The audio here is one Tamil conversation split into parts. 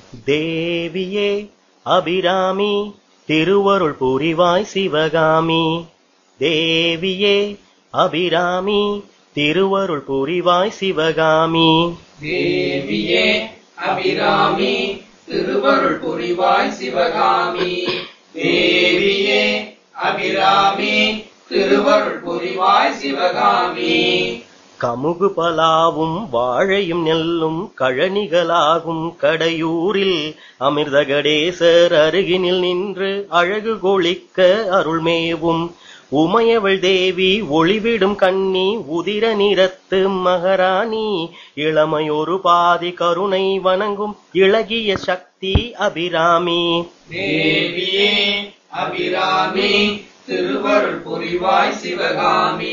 தேவியே அபிராமி திருவருள் புரிவாய் சிவகாமி தேவியே அபிராமி திருவருள் புரிவாய் சிவகாமி தேவியே அபிராமி திருவருள் புரிவாய் சிவகாமி தேவியே அபிராமி திருவருள் புரிவாய் சிவகாமி கமுகு பலாவும் வாழையும் நெல்லும் கழனிகளாகும் கடையூரில் அமிர்தகடேசர் அருகினில் நின்று அழகு கொளிக்க அருள்மேவும் உமையவள் தேவி ஒளிவிடும் கண்ணி உதிர நிறத்து மகாராணி இளமையொரு பாதி கருணை வணங்கும் இளகிய சக்தி அபிராமி தேவியே அபிராமி திருவருள் புரிவாய் சிவகாமி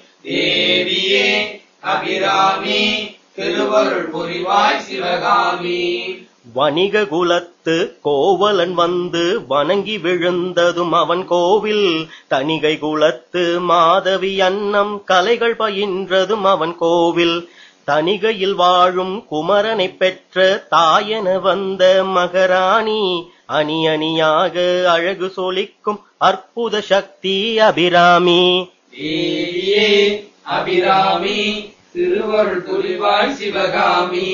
தேவியே அபிராமி திருவருள் புரிவாய் சிவகாமி வணிக குலத்து கோவலன் வந்து வணங்கி விழுந்ததும் அவன் கோவில் தணிகை குலத்து மாதவி அன்னம் கலைகள் பயின்றதும் அவன் கோவில் தணிகையில் வாழும் குமரனை பெற்ற தாயென வந்த மகாராணி அணி அணியாக அழகு சொலிக்கும் அற்புத சக்தி அபிராமி தேவியே அபிராமி திருவருள் புரிவாய் சிவகாமி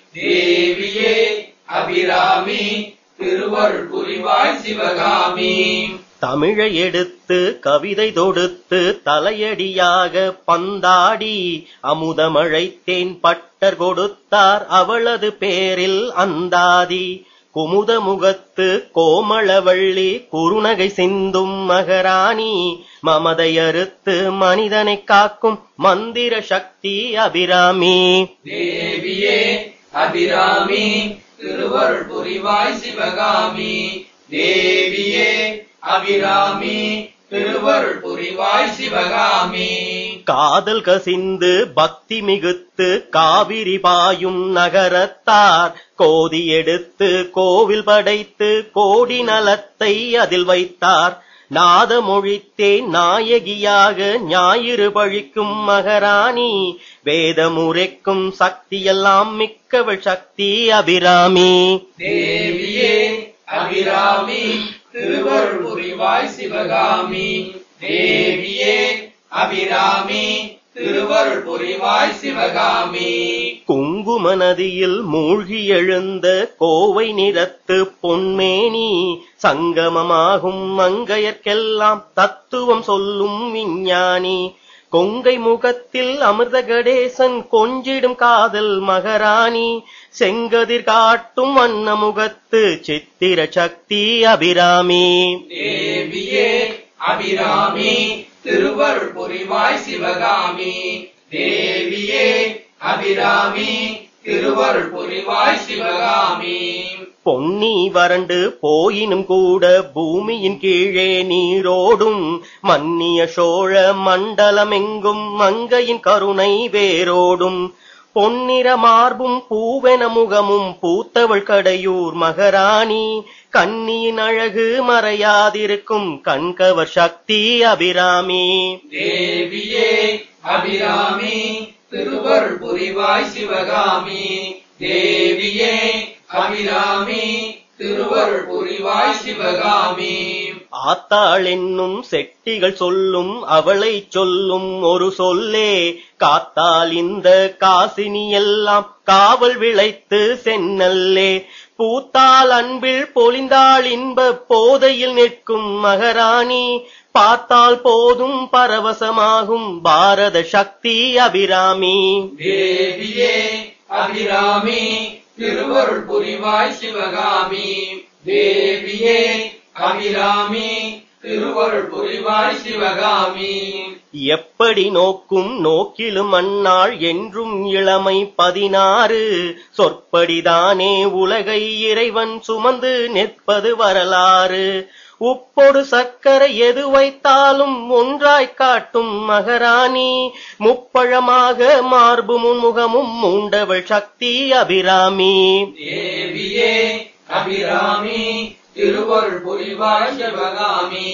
தேவியே அபிராமி திருவருள் புரிவாய் சிவகாமி தமிழை எடுத்து கவிதை தொடுத்து தலையடியாக பந்தாடி அமுதமழைத்தேன் பட்டர் கொடுத்தார் அவளது பேரில் அந்தாதி குமுத முகத்து கோமளவள்ளி குறுநகை சிந்தும் மகராணி மமதை அறுத்து மனிதனை காக்கும் மந்திர சக்தி அபிராமி தேவியே அபிராமி திருவருள் புரிவாய் சிவகாமி தேவியே அபிராமி திருவருள் புரிவாய் சிவகாமி காதல் கசிந்து பக்தி மிகுத்து காவிரி பாயும் நகரத்தார் கோதி எடுத்து கோவில் படைத்து கோடி நலத்தை அதில் வைத்தார் நாதமொழித்தே நாயகியாக ஞாயிறு பழிக்கும் மகாராணி வேதமுரைக்கும் சக்தியெல்லாம் மிக்கவள் சக்தி அபிராமி தேவியே அபிராமி திருவருள் புரிவாய் சிவகாமி தேவியே அபிராமி திருவருள் புரிவாய் சிவகாமி குங்கும நதியில் மூழ்கி எழுந்த கோவை நிறத்து பொன்மேனி சங்கமமாகும் மங்கையர்க்கெல்லாம் தத்துவம் சொல்லும் விஞ்ஞானி கொங்கை முகத்தில் அமிர்த கடேசன் கொஞ்சிடும் காதல் மகாராணி செங்கதிர் காட்டும் வண்ண முகத்து சித்திர சக்தி அபிராமி தேவியே அபிராமி திருவருள் புரிவாய் சிவகாமி தேவியே அபிராமி திருவருள் புரிவாய் சிவகாமி பொன்னி வறண்டு போயினும் கூட பூமியின் கீழே நீரோடும் மன்னிய சோழ மண்டலமெங்கும் மங்கையின் கருணை வேரோடும் பொன்னிற மார்பும் பூவென முகமும் பூத்தவள் கடையூர் மகாராணி கன்னியின் அழகு மறையாதிருக்கும் கண்கவர் சக்தி அபிராமி தேவியே அபிராமி திருவருள் புரிவாய் சிவகாமி தேவியே அபிராமி திருவருள் புரிவாய் சிவகாமி ஆத்தாள் என்னும் செட்டிகள் சொல்லும் அவளை சொல்லும் ஒரு சொல்லே காத்தால் இந்த காசினி எல்லாம் காவல் விளைத்து சென்னல்லே பூத்தால் அன்பில் பொலிந்தாள் இன்ப போதையில் நிற்கும் மகாராணி பார்த்தால் போதும் பரவசமாகும் பாரத சக்தி அபிராமி தேவியே அபிராமி திருவருள் புரிவாய் சிவகாமி தேவியே அபிராமி திருவருள் புரிவாய் சிவகாமி எப்படி நோக்கும் நோக்கிலும் அந்நாள் என்றும் இளமை பதினாறு சொற்படிதானே உலகை இறைவன் சுமந்து நிற்பது வரலாறு உப்பொடு சர்க்கரை எது வைத்தாலும் ஒன்றாய் காட்டும் மகாராணி முப்பழமாக மார்பு முன்முகமும் மூண்டவள் சக்தி அபிராமி தேவியே அபிராமி திருவருள் புரிவாய் சிவகாமி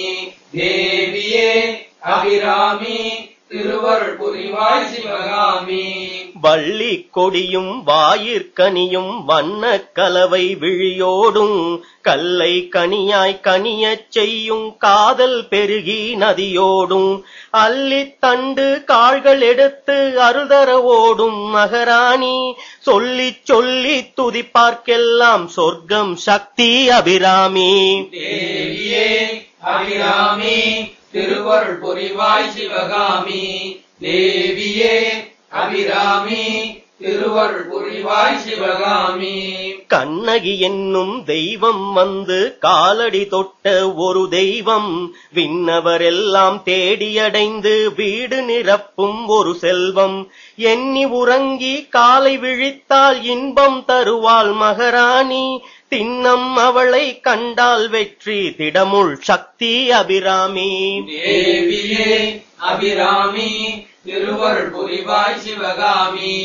தேவியே அபிராமி திருவருள் புரிவாய் சிவகாமி வள்ளி கொடியும் வாயிற்கனியும் வண்ணக் கலவை விழியோடும் கல்லை கனியாய் கனியச் செய்யும் காதல் பெருகி நதியோடும் அள்ளித் தண்டு கால்கள் எடுத்து அருள்தர ஓடும் மகராணி சொல்லிச் சொல்லித் துதிப்பார்க்கெல்லாம் சொர்க்கம் சக்தி அபிராமி தேவியே அபிராமி திருவருள் புரிவாய் சிவகாமி தேவியே அபிராமி திருவருள் புரிவாய் சிவகாமி கண்ணகி என்னும் தெய்வம் வந்து காலடி தொட்ட ஒரு தெய்வம் விண்ணவரெல்லாம் தேடியடைந்து வீடு நிரப்பும் ஒரு செல்வம் எண்ணி உறங்கி காலை விழித்தால் இன்பம் தருவாள் மகராணி திண்ணம் அவளை கண்டால் வெற்றி திடமுள் சக்தி அபிராமி தேவியே அபிராமி திருவருள் புரிவாய் சிவகாமி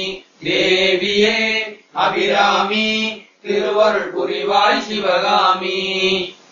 தேவியே அபிராமி திருவருள் புரிவாய் சிவகாமி